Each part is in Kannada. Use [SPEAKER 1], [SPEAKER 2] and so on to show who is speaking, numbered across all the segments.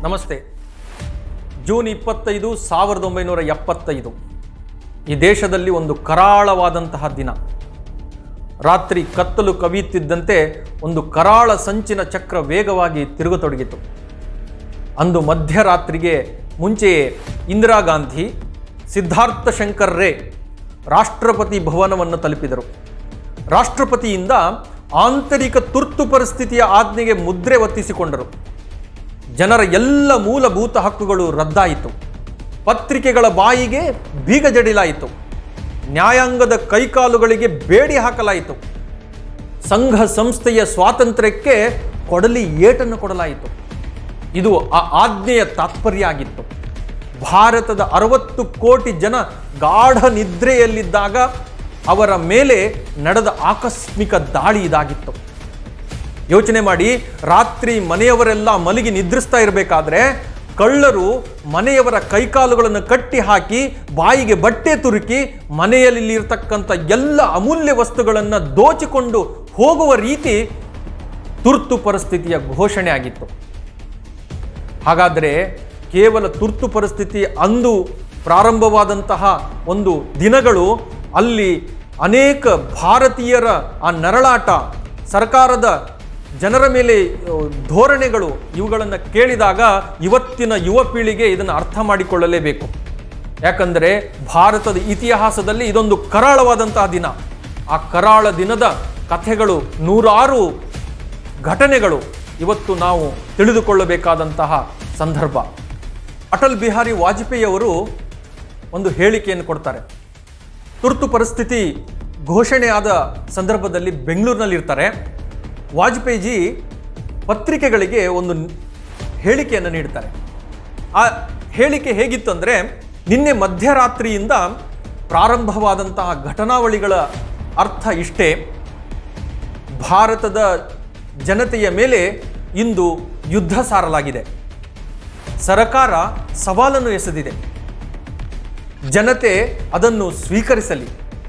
[SPEAKER 1] ನಮಸ್ತೆ ಜೂನ್ ಇಪ್ಪತ್ತೈದು ಸಾವಿರದ ಒಂಬೈನೂರ ಎಪ್ಪತ್ತೈದು ಈ ದೇಶದಲ್ಲಿ ಒಂದು ಕರಾಳವಾದಂತಹ ದಿನ ರಾತ್ರಿ ಕತ್ತಲು ಕವಿಯುತ್ತಿದ್ದಂತೆ ಒಂದು ಕರಾಳ ಸಂಚಿನ ಚಕ್ರ ವೇಗವಾಗಿ ತಿರುಗತೊಡಗಿತು ಅಂದು ಮಧ್ಯರಾತ್ರಿಗೆ ಮುಂಚೆಯೇ ಇಂದಿರಾ ಗಾಂಧಿ ಸಿದ್ಧಾರ್ಥ ಶಂಕರ್ ರೇ ರಾಷ್ಟ್ರಪತಿ ಭವನವನ್ನು ತಲುಪಿದರು ರಾಷ್ಟ್ರಪತಿಯಿಂದ ಆಂತರಿಕ ತುರ್ತು ಪರಿಸ್ಥಿತಿಯ ಆಜ್ಞೆಗೆ ಮುದ್ರೆ ಒತ್ತಿಸಿಕೊಂಡರು ಜನರ ಎಲ್ಲ ಮೂಲಭೂತ ಹಕ್ಕುಗಳು ರದ್ದಾಯಿತು ಪತ್ರಿಕೆಗಳ ಬಾಯಿಗೆ ಬೀಗ ಜಡಿಲಾಯಿತು ನ್ಯಾಯಾಂಗದ ಕೈಕಾಲುಗಳಿಗೆ ಬೇಡಿ ಹಾಕಲಾಯಿತು ಸಂಘ ಸಂಸ್ಥೆಯ ಸ್ವಾತಂತ್ರ್ಯಕ್ಕೆ ಕೊಡಲಿ ಏಟನ್ನು ಕೊಡಲಾಯಿತು ಇದು ಆ ಆಜ್ಞೆಯ ತಾತ್ಪರ್ಯ ಆಗಿತ್ತು ಭಾರತದ ಅರವತ್ತು ಕೋಟಿ ಜನ ಗಾಢ ನಿದ್ರೆಯಲ್ಲಿದ್ದಾಗ ಅವರ ಮೇಲೆ ನಡೆದ ಆಕಸ್ಮಿಕ ದಾಳಿ ಇದಾಗಿತ್ತು ಯೋಚನೆ ಮಾಡಿ ರಾತ್ರಿ ಮನೆಯವರೆಲ್ಲ ಮಲಗಿ ನಿದ್ರಿಸ್ತಾ ಇರಬೇಕಾದ್ರೆ ಕಳ್ಳರು ಮನೆಯವರ ಕೈಕಾಲುಗಳನ್ನು ಕಟ್ಟಿ ಹಾಕಿ ಬಾಯಿಗೆ ಬಟ್ಟೆ ತುರುಕಿ ಮನೆಯಲ್ಲಿ ಇರತಕ್ಕಂಥ ಎಲ್ಲ ಅಮೂಲ್ಯ ವಸ್ತುಗಳನ್ನು ದೋಚಿಕೊಂಡು ಹೋಗುವ ರೀತಿ ತುರ್ತು ಪರಿಸ್ಥಿತಿಯ ಘೋಷಣೆ ಆಗಿತ್ತು ಹಾಗಾದರೆ ಕೇವಲ ತುರ್ತು ಪರಿಸ್ಥಿತಿ ಅಂದು ಪ್ರಾರಂಭವಾದಂತಹ ಒಂದು ದಿನಗಳು ಅಲ್ಲಿ ಅನೇಕ ಭಾರತೀಯರ ಆ ನರಳಾಟ ಸರ್ಕಾರದ ಜನರ ಮೇಲೆ ಅ, ಧೋರಣೆಗಳು ಇವುಗಳನ್ನು ಕೇಳಿದಾಗ ಇವತ್ತಿನ ಯುವ ಪೀಳಿಗೆ ಇದನ್ನು ಅರ್ಥ ಮಾಡಿಕೊಳ್ಳಲೇಬೇಕು ಯಾಕಂದರೆ ಭಾರತದ ಇತಿಹಾಸದಲ್ಲಿ ಇದೊಂದು ಕರಾಳವಾದಂತಹ ದಿನ ಆ ಕರಾಳ ದಿನದ ಕಥೆಗಳು ನೂರಾರು ಘಟನೆಗಳು ಇವತ್ತು ನಾವು ತಿಳಿದುಕೊಳ್ಳಬೇಕಾದಂತಹ ಸಂದರ್ಭ ಅಟಲ್ ಬಿಹಾರಿ ವಾಜಪೇಯಿ ಅವರು ಒಂದು ಹೇಳಿಕೆಯನ್ನು ಕೊಡ್ತಾರೆ ತುರ್ತು ಪರಿಸ್ಥಿತಿ ಘೋಷಣೆಯಾದ ಸಂದರ್ಭದಲ್ಲಿ ಬೆಂಗಳೂರಿನಲ್ಲಿರ್ತಾರೆ ವಾಜಪೇಯಿಜಿ ಪತ್ರಿಕೆಗಳಿಗೆ ಒಂದು ಹೇಳಿಕೆಯನ್ನು ನೀಡ್ತಾರೆ ಆ ಹೇಳಿಕೆ ಹೇಗಿತ್ತು ಅಂದರೆ ನಿನ್ನೆ ಮಧ್ಯರಾತ್ರಿಯಿಂದ ಪ್ರಾರಂಭವಾದಂತಹ ಘಟನಾವಳಿಗಳ ಅರ್ಥ ಇಷ್ಟೇ ಭಾರತದ ಜನತೆಯ ಮೇಲೆ ಇಂದು ಯುದ್ಧ ಸಾರಲಾಗಿದೆ ಸರಕಾರ ಸವಾಲನ್ನು ಎಸೆದಿದೆ ಜನತೆ ಅದನ್ನು ಸ್ವೀಕರಿಸಲಿ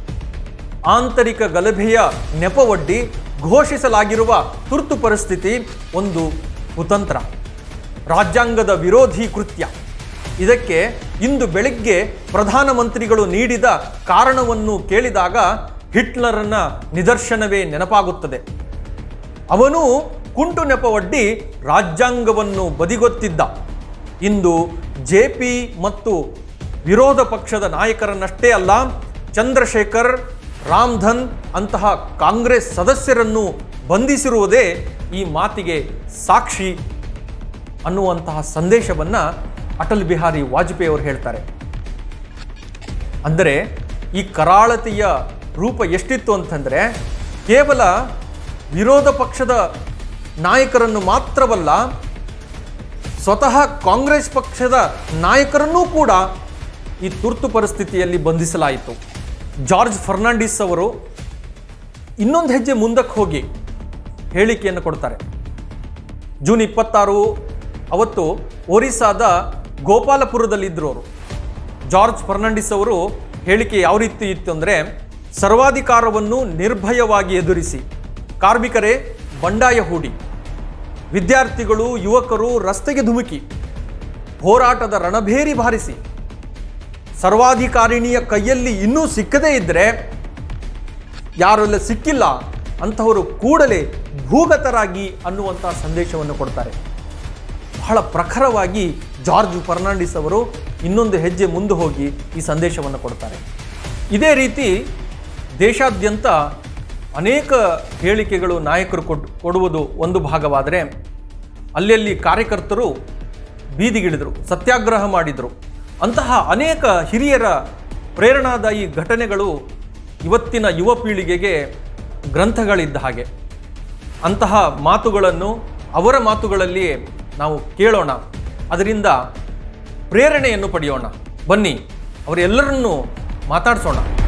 [SPEAKER 1] ಆಂತರಿಕ ಗಲಭೆಯ ನೆಪವೊಡ್ಡಿ ಘೋಷಿಸಲಾಗಿರುವ ತುರ್ತು ಪರಿಸ್ಥಿತಿ ಒಂದು ಕುತಂತ್ರ ರಾಜ್ಯಾಂಗದ ವಿರೋಧಿ ಕೃತ್ಯ ಇದಕ್ಕೆ ಇಂದು ಬೆಳಗ್ಗೆ ಪ್ರಧಾನಮಂತ್ರಿಗಳು ನೀಡಿದ ಕಾರಣವನ್ನು ಕೇಳಿದಾಗ ಹಿಟ್ಲರನ ನಿದರ್ಶನವೇ ನೆನಪಾಗುತ್ತದೆ ಅವನು ಕುಂಟು ನೆಪವೊಡ್ಡಿ ರಾಜ್ಯಾಂಗವನ್ನು ಬದಿಗೊತ್ತಿದ್ದ ಇಂದು ಜೆ ಪಿ ಮತ್ತು ವಿರೋಧ ಪಕ್ಷದ ನಾಯಕರನ್ನಷ್ಟೇ ಅಲ್ಲ ಚಂದ್ರಶೇಖರ್ ರಾಮ್ಧನ್ ಅಂತಹ ಕಾಂಗ್ರೆಸ್ ಸದಸ್ಯರನ್ನು ಬಂಧಿಸಿರುವುದೇ ಈ ಮಾತಿಗೆ ಸಾಕ್ಷಿ ಅನ್ನುವಂತಹ ಸಂದೇಶವನ್ನು ಅಟಲ್ ಬಿಹಾರಿ ವಾಜಪೇಯಿ ಅವರು ಹೇಳ್ತಾರೆ ಅಂದರೆ ಈ ಕರಾಳತೆಯ ರೂಪ ಎಷ್ಟಿತ್ತು ಅಂತಂದರೆ ಕೇವಲ ವಿರೋಧ ಪಕ್ಷದ ನಾಯಕರನ್ನು ಮಾತ್ರವಲ್ಲ ಸ್ವತಃ ಕಾಂಗ್ರೆಸ್ ಪಕ್ಷದ ನಾಯಕರನ್ನೂ ಕೂಡ ಈ ತುರ್ತು ಪರಿಸ್ಥಿತಿಯಲ್ಲಿ ಬಂಧಿಸಲಾಯಿತು ಜಾರ್ಜ್ ಫರ್ನಾಂಡಿಸ್ ಅವರು ಇನ್ನೊಂದು ಹೆಜ್ಜೆ ಮುಂದಕ್ಕೆ ಹೋಗಿ ಹೇಳಿಕೆಯನ್ನು ಕೊಡ್ತಾರೆ ಜೂನ್ ಇಪ್ಪತ್ತಾರು ಅವತ್ತು ಒರಿಸ್ಸಾದ ಗೋಪಾಲಪುರದಲ್ಲಿದ್ದರು ಅವರು ಜಾರ್ಜ್ ಫರ್ನಾಂಡಿಸ್ ಅವರು ಹೇಳಿಕೆ ಯಾವ ರೀತಿ ಇತ್ತು ಅಂದರೆ ಸರ್ವಾಧಿಕಾರವನ್ನು ನಿರ್ಭಯವಾಗಿ ಎದುರಿಸಿ ಕಾರ್ಮಿಕರೇ ಬಂಡಾಯ ಹೂಡಿ ವಿದ್ಯಾರ್ಥಿಗಳು ಯುವಕರು ರಸ್ತೆಗೆ ಧುಮುಕಿ ಹೋರಾಟದ ರಣಭೇರಿ ಬಾರಿಸಿ ಸರ್ವಾಧಿಕಾರಿಣಿಯ ಕೈಯಲ್ಲಿ ಇನ್ನೂ ಸಿಕ್ಕದೇ ಇದ್ದರೆ ಯಾರೆಲ್ಲ ಸಿಕ್ಕಿಲ್ಲ ಅಂತಹವರು ಕೂಡಲೇ ಭೂಗತರಾಗಿ ಅನ್ನುವಂತಹ ಸಂದೇಶವನ್ನು ಕೊಡ್ತಾರೆ ಬಹಳ ಪ್ರಖರವಾಗಿ ಜಾರ್ಜ್ ಫರ್ನಾಂಡಿಸ್ ಅವರು ಇನ್ನೊಂದು ಹೆಜ್ಜೆ ಮುಂದೆ ಹೋಗಿ ಈ ಸಂದೇಶವನ್ನು ಕೊಡ್ತಾರೆ ಇದೇ ರೀತಿ ದೇಶಾದ್ಯಂತ ಅನೇಕ ಹೇಳಿಕೆಗಳು ನಾಯಕರು ಕೊಟ್ಟು ಕೊಡುವುದು ಒಂದು ಭಾಗವಾದರೆ ಅಲ್ಲಲ್ಲಿ ಕಾರ್ಯಕರ್ತರು ಬೀದಿಗಿಳಿದರು ಸತ್ಯಾಗ್ರಹ ಮಾಡಿದರು ಅಂತಹ ಅನೇಕ ಹಿರಿಯರ ಪ್ರೇರಣಾದಾಯಿ ಘಟನೆಗಳು ಇವತ್ತಿನ ಯುವ ಪೀಳಿಗೆಗೆ ಗ್ರಂಥಗಳಿದ್ದ ಹಾಗೆ ಅಂತಹ ಮಾತುಗಳನ್ನು ಅವರ ಮಾತುಗಳಲ್ಲಿ ನಾವು ಕೇಳೋಣ ಅದರಿಂದ ಪ್ರೇರಣೆಯನ್ನು ಪಡೆಯೋಣ ಬನ್ನಿ ಅವರೆಲ್ಲರನ್ನೂ ಮಾತಾಡಿಸೋಣ